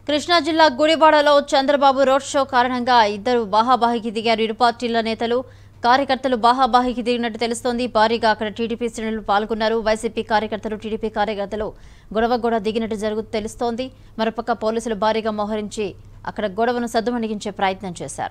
కృష్ణా జిల్లా గుడివాడలో Chandrababu road show కారణంగా ఇద్దరు బాహాబాహికి దిగారు ఇరు పార్టీల నేతలు కార్యకర్తలు బాహాబాహికి దిగినట్టు తెలుస్తోంది భారీగా అక్కడ టీడీపీ శ్రేణులు పాల్గొన్నారు వైసీపీ కార్యకర్తలు టీడీపీ కార్యకర్తలు గొడవ కూడా దిగినట్టు జరుగు తెలుస్తోంది మరోపక్క పోలీసులు భారీగా మోహరించి అక్కడ గొడవను సద్దుమణిగించే ప్రయత్నం చేశారు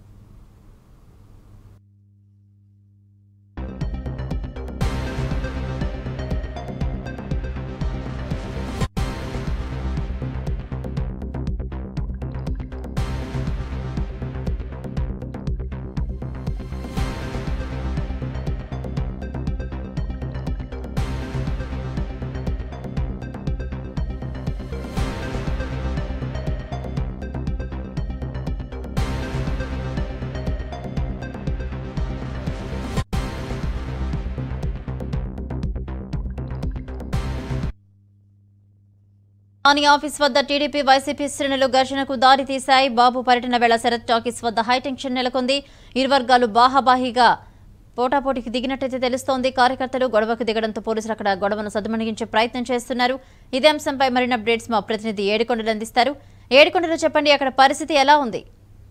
అని ఆఫీస్ వద్ద టీడీపీ వైసీపీ శ్రేణులు ఘర్షణకు దారి తీశాయి బాబు పర్యటన వేళ శరత్ టాకీస్ వద్ద హైటెన్షన్ నెలకొంది ఇరు వర్గాలు బాహాబాహిగా పోటాపోటీకి దిగినట్టయితే తెలుస్తోంది కార్యకర్తలు గొడవకు దిగడంతో పోలీసులు అక్కడ గొడవను సద్దుమణిగించే ప్రయత్నం చేస్తున్నారు ఇదే అంశంపై మరిన్ని అప్డేట్స్ మా ప్రతినిధి ఏడుకొండలు అందిస్తారు ఏడుకొండలు చెప్పండి అక్కడ పరిస్థితి ఎలా ఉంది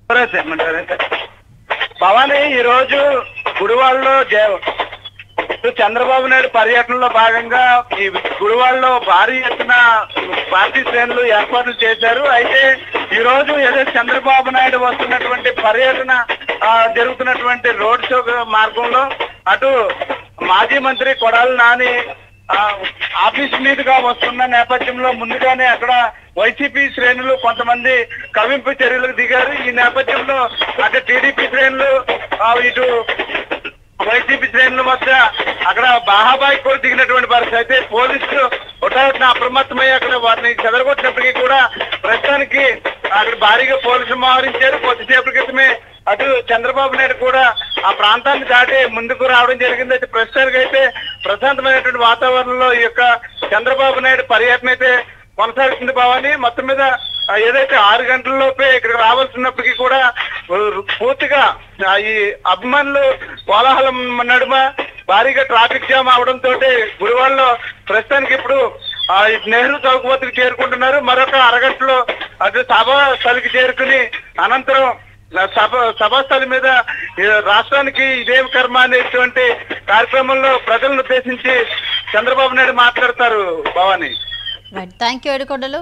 భవానీ ఈ రోజు గుడివాడలో జయ చంద్రబాబు నాయుడు పర్యటనలో భాగంగా ఈ గుడివాడలో భారీ ఎత్తున పార్టీ శ్రేణులు ఏర్పాట్లు చేశారు అయితే ఈ రోజు ఏదో చంద్రబాబు నాయుడు వస్తున్నటువంటి పర్యటన ఆ, జరుగుతున్నటువంటి రోడ్ షో మార్గంలో అటు మాజీ మంత్రి కొడాలి నాని ఆ, ఆఫీస్ మీదుగా వస్తున్న నేపథ్యంలో ముందుగానే అక్కడ వైసీపీ శ్రేణులు కొంతమంది కవింపు చర్యలకు దిగారు ఈ నేపథ్యంలో అక్కడ టీడీపీ శ్రేణులు ఆ, ఇటు వైసీపీ శ్రేణుల మధ్య అక్కడ బాహాబాయి కూడా దిగినటువంటి పరిస్థితి అయితే పోలీసులు హుటాహుటిన అప్రమత్తమై అక్కడ వారిని చెదరగొట్టినప్పటికీ కూడా ప్రస్తుతానికి అక్కడ భారీగా పోలీసులు మోహరించారు కొద్దిసేపటి క్రితమే అటు చంద్రబాబు నాయుడు కూడా ఆ ప్రాంతాన్ని దాటి ముందుకు రావడం జరిగింది అయితే ప్రస్తుతానికి అయితే ప్రశాంతమైనటువంటి వాతావరణంలో ఈ యొక్క చంద్రబాబు నాయుడు పర్యటన అయితే కొనసాగుతుంది భవాని మొత్తం మీద ఆ, ఏదైతే ఆరు గంటల లోపే ఇక్కడికి రావాల్సినప్పటికీ కూడా ఆ, పూర్తిగా ఆ, ఈ అభిమానులు కోలాహలం నడుమ భారీగా ట్రాఫిక్ జామ్ అవడంతో గుడివాడలో ప్రస్తుతానికి ఇప్పుడు ఆ, ఈ నెహ్రూ చౌక్ వద్దకు చేరుకుంటున్నారు మరొక అరగంటలో అటు సభా స్థలికి చేరుకుని అనంతరం ఆ, సభ సభాస్థలి మీద ఈ రాష్ట్రానికి ఇదేం కర్మ అనేటువంటి కార్యక్రమంలో ప్రజలను ఉద్దేశించి చంద్రబాబు నాయుడు మాట్లాడతారు Bhavani right thank you Edukondalu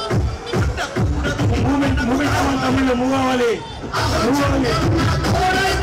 moment moment కావాలి తమిళ్ మూవ్ అవ్వాలి మూవ్ అవ్వాలి